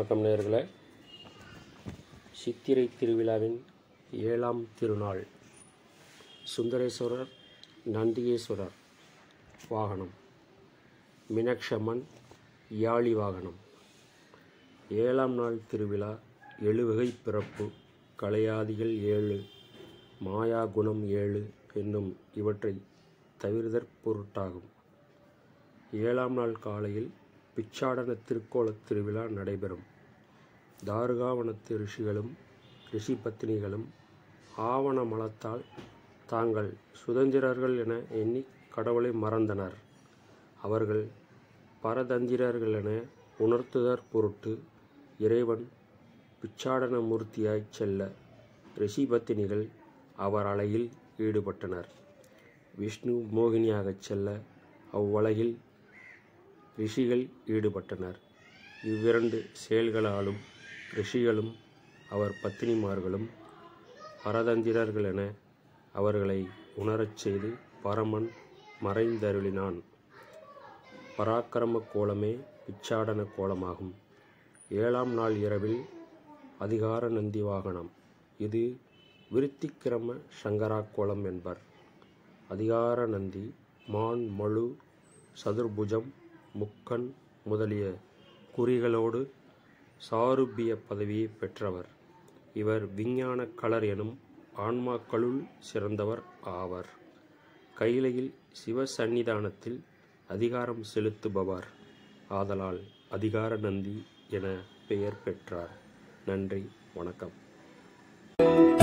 வணக்கம் நேயர்களே சித்திரை திருவிழாவின் ஏழாம் திருநாள் சுந்தரேஸ்வரர் நந்திகேஸ்வரர் வாகனம் மீனாட்சம்மன் யாழி வாகனம் ஏழாம் நாள் திருவிழா எழுவகை பிறப்பு கலையாதிகள் ஏழு மாயா குணம் ஏழு என்னும் இவற்றை தவிர்தற் பொருட்டாகும் ஏழாம் நாள் காலையில் பிச்சாடன திருக்கோலத் திருவிழா நடைபெறும் தாருகாவனத்து ரிஷிகளும் ரிஷி பத்தினிகளும் ஆவண மலத்தால் தாங்கள் சுதந்திரர்கள் என எண்ணி கடவுளை மறந்தனர் அவர்கள் பரதந்திரர்கள் என உணர்த்துதற் பொருட்டு இறைவன் பிச்சாடன மூர்த்தியாய்ச் செல்ல ரிஷி பத்தினிகள் அவர் அலையில் ஈடுபட்டனர் விஷ்ணு மோகினியாகச் செல்ல அவ்வலையில் ரிஷிகள் ஈடுபட்டனர் இவ்விரண்டு செயல்களாலும் ரிஷிகளும் அவர் பத்தினிமார்களும் பரதந்திரர்கள் என அவர்களை உணரச் செய்து பரமன் மறைந்தருளினான் பராக்கிரம கோலமே பிச்சாடன கோலமாகும் ஏழாம் நாள் இரவில் அதிகார நந்தி வாகனம் இது விருத்திக்கிரம சங்கரா கோலம் என்பர் அதிகார நந்தி மான் மழு சதுர்புஜம் முக்கன் முதலிய குறிகளோடு சாருபிய பதவியை பெற்றவர் இவர் விஞ்ஞான கலர் எனும் ஆன்மாக்களுள் சிறந்தவர் ஆவர் கையிலையில் சிவ சந்நிதானத்தில் அதிகாரம் செலுத்துபவர் ஆதலால் அதிகார நந்தி என பெயர் பெற்றார் நன்றி வணக்கம்